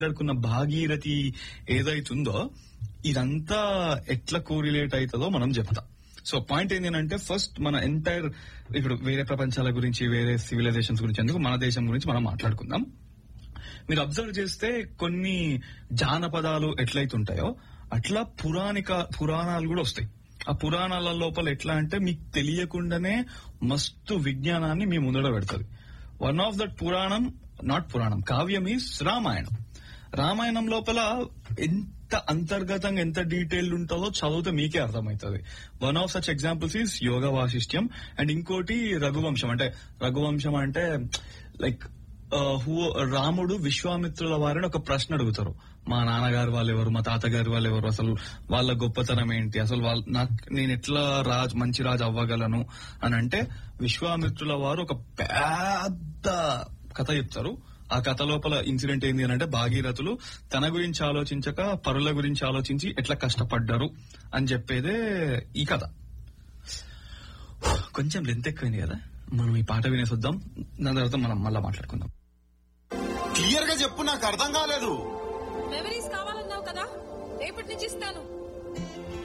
మాట్లాడుకున్న భాగీరథి ఏదైతుందో ఇదంతా ఎట్లా కోరిలేట్ అవుతుందో మనం చెప్తాం సో పాయింట్ ఏంటంటే ఫస్ట్ మన ఎంటైర్ ఇప్పుడు వేరే ప్రపంచాల గురించి వేరే సివిలైజేషన్స్ గురించి ఎందుకు మన దేశం గురించి మనం మాట్లాడుకుందాం మీరు అబ్జర్వ్ చేస్తే కొన్ని జానపదాలు ఎట్లయితుంటాయో అట్లా పురాణిక పురాణాలు కూడా వస్తాయి ఆ పురాణాల లోపల ఎట్లా అంటే మీకు తెలియకుండానే మస్తు విజ్ఞానాన్ని మీ ముందర పెడుతుంది వన్ ఆఫ్ దట్ పురాణం నాట్ పురాణం కావ్యం ఈస్ రామాయణం రామాయణం లోపల ఎంత అంతర్గతంగా ఎంత డీటెయిల్ ఉంటుందో చదివితే మీకే అర్థమవుతుంది one of such examples is Yoga Vasishtyam and ఇంకోటి రఘువంశం అంటే రఘువంశం అంటే లైక్ హూ రాముడు విశ్వామిత్రుల వారిని ఒక ప్రశ్న అడుగుతారు మా నాన్నగారు వాళ్ళు ఎవరు మా తాతగారు వాళ్ళు ఎవరు అసలు వాళ్ళ గొప్పతనం ఏంటి అసలు వాళ్ళ నాకు నేను ఎట్లా రాజు మంచి రాజు అవ్వగలను అని అంటే విశ్వామిత్రుల వారు ఒక పెద్ద కథ చెప్తారు ఆ కథ లోపల ఇన్సిడెంట్ ఏంది అని అంటే భాగీరథులు తన గురించి ఆలోచించక పరుల గురించి ఆలోచించి ఎట్లా కష్టపడ్డారు అని చెప్పేదే ఈ కథ కొంచెం లెంత్ ఎక్కువైంది కదా మనం ఈ పాట వినేసొద్దాం దాని తర్వాత మనం మళ్ళా మాట్లాడుకుందాం క్లియర్ గా చెప్పు నాకు అర్థం కాలేదు మెమరీస్ కావాలన్నావు కదా రేపటి నుంచి ఇస్తాను